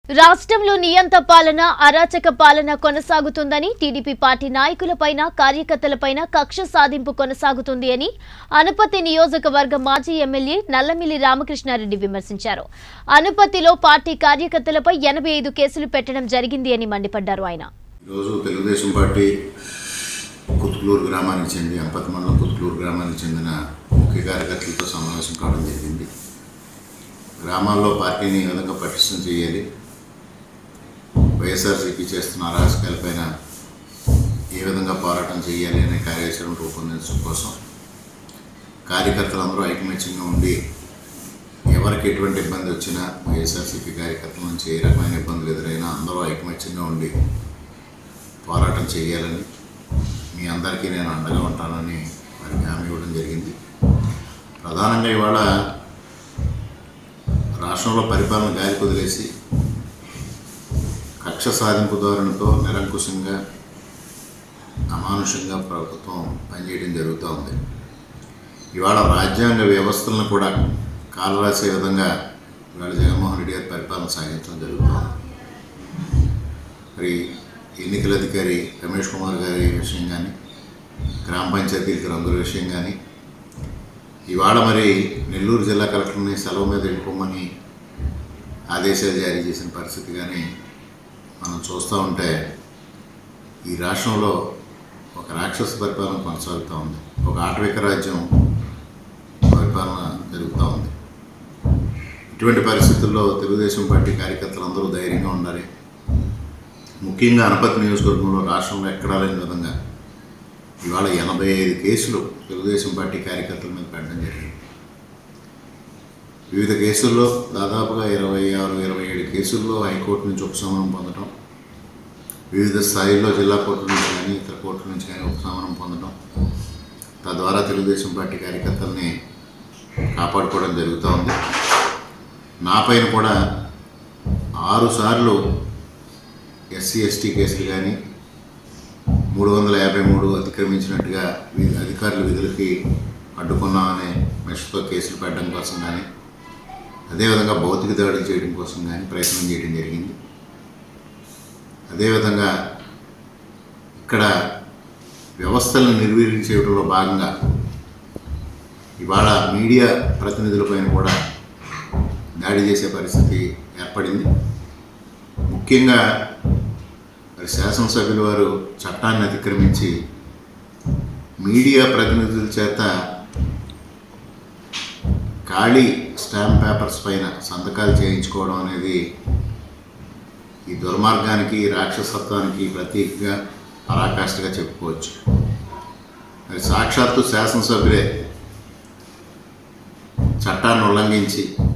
రాష్ట్రంలో నియంత పాలన అరాచక పాలన కొనసాగుతుందని టీడీపీ పార్టీ నాయకులపైన కార్యకర్తలపైన కక్ష సాధింపు కొనసాగుతుంది అని అనుపతి నియోజకవర్గ మాజీ ఎమ్మెల్యే నల్లమిల్లి రామకృష్ణారెడ్డి విమర్శించారు అనుపతిలో పార్టీ కార్యకర్తలపై ఎనభై ఐదు కేసులు పెట్టడం జరిగింది అని మండిపడ్డారు ఆయన ఈరోజు తెలుగుదేశం పార్టీ కుతుకులూరు గ్రామానికి చెంది అంపతి మండలం కుతుకులూరు గ్రామానికి చెందిన ముఖ్య కార్యకర్తలతో సమావేశం కావడం జరిగింది గ్రామాల్లో పార్టీని ఏ విధంగా పటిష్టం చేయాలి వైఎస్ఆర్సీపీ చేస్తున్న అరాచకాలపైన ఏ విధంగా పోరాటం చేయాలి అనే కార్యాచరణ రూపొందించడం కోసం కార్యకర్తలందరూ ఐకమత్యంగా ఉండి ఎవరికి ఎటువంటి ఇబ్బంది వచ్చినా వైఎస్ఆర్సీపీ కార్యకర్తల నుంచి ఏ రకమైన ఇబ్బందులు ఎదురైనా అందరూ ఐకమత్యంగా ఉండి పోరాటం చేయాలని మీ అందరికీ నేను అండగా ఉంటానని వారికి హామీ ఇవ్వడం జరిగింది ప్రధానంగా ఇవాళ రాష్ట్రంలో పరిపాలన గాలి కుదిలేసి కక్ష సాధింపు ధోరణితో నిరంకుశంగా అమానుషంగా ప్రభుత్వం పనిచేయడం జరుగుతూ ఉంది ఇవాళ రాజ్యాంగ వ్యవస్థలను కూడా కాలరాసే విధంగా ఇవాళ జగన్మోహన్ రెడ్డి గారి పరిపాలన సాగించడం జరుగుతోంది మరి ఎన్నికల అధికారి రమేష్ కుమార్ గారి విషయం కానీ గ్రామ పంచాయతీలకు రంగుల విషయం కానీ ఇవాళ మరి నెల్లూరు జిల్లా కలెక్టర్ని సెలవు మీద వెళ్ళిపోమని ఆదేశాలు జారీ చేసిన పరిస్థితి కానీ మనం చూస్తూ ఉంటే ఈ రాష్ట్రంలో ఒక రాక్షస పరిపాలన కొనసాగుతూ ఉంది ఒక ఆటవిక రాజ్యం పరిపాలన జరుగుతూ ఉంది ఇటువంటి పరిస్థితుల్లో తెలుగుదేశం పార్టీ కార్యకర్తలందరూ ధైర్యంగా ఉండాలి ముఖ్యంగా అనపతి నియోజకవర్గంలో రాష్ట్రంలో ఎక్కడా లేని విధంగా ఇవాళ ఎనభై ఐదు కేసులు తెలుగుదేశం పార్టీ కార్యకర్తల మీద పెట్టడం జరిగింది వివిధ కేసుల్లో దాదాపుగా ఇరవై ఆరు ఇరవై ఏడు కేసుల్లో హైకోర్టు నుంచి ఉపశమనం పొందడం వివిధ స్థాయిల్లో జిల్లా కోర్టు నుంచి కానీ ఇతర కోర్టుల నుంచి కానీ ఉపశమనం పొందడం తద్వారా తెలుగుదేశం పార్టీ కార్యకర్తల్ని కాపాడుకోవడం జరుగుతూ ఉంది నా పైన కూడా ఆరు సార్లు ఎస్సీ ఎస్టీ కేసులు కానీ మూడు వందల యాభై మూడు అతిక్రమించినట్టుగా వి- అధికారుల విధులకి అడ్డుకున్నామనే మెషతో కేసులు పెట్టడం కోసం కానీ అదేవిధంగా భౌతిక దాడులు చేయడం కోసం కానీ ప్రయత్నం చేయడం జరిగింది అదేవిధంగా ఇక్కడ వ్యవస్థలను నిర్వీర్యం చేయడంలో భాగంగా ఇవాళ మీడియా ప్రతినిధులపైన కూడా దాడి చేసే పరిస్థితి ఏర్పడింది ముఖ్యంగా మరి శాసనసభ్యుల వారు చట్టాన్ని అతిక్రమించి మీడియా ప్రతినిధుల చేత ఖాళీ స్టాంప్ పేపర్స్ పైన సంతకాలు చేయించుకోవడం అనేది ఈ దుర్మార్గానికి రాక్షసత్వానికి ప్రతీకగా పరాకాష్ఠగా చెప్పుకోవచ్చు మరి సాక్షాత్తు శాసనసభ్యులే చట్టాన్ని ఉల్లంఘించి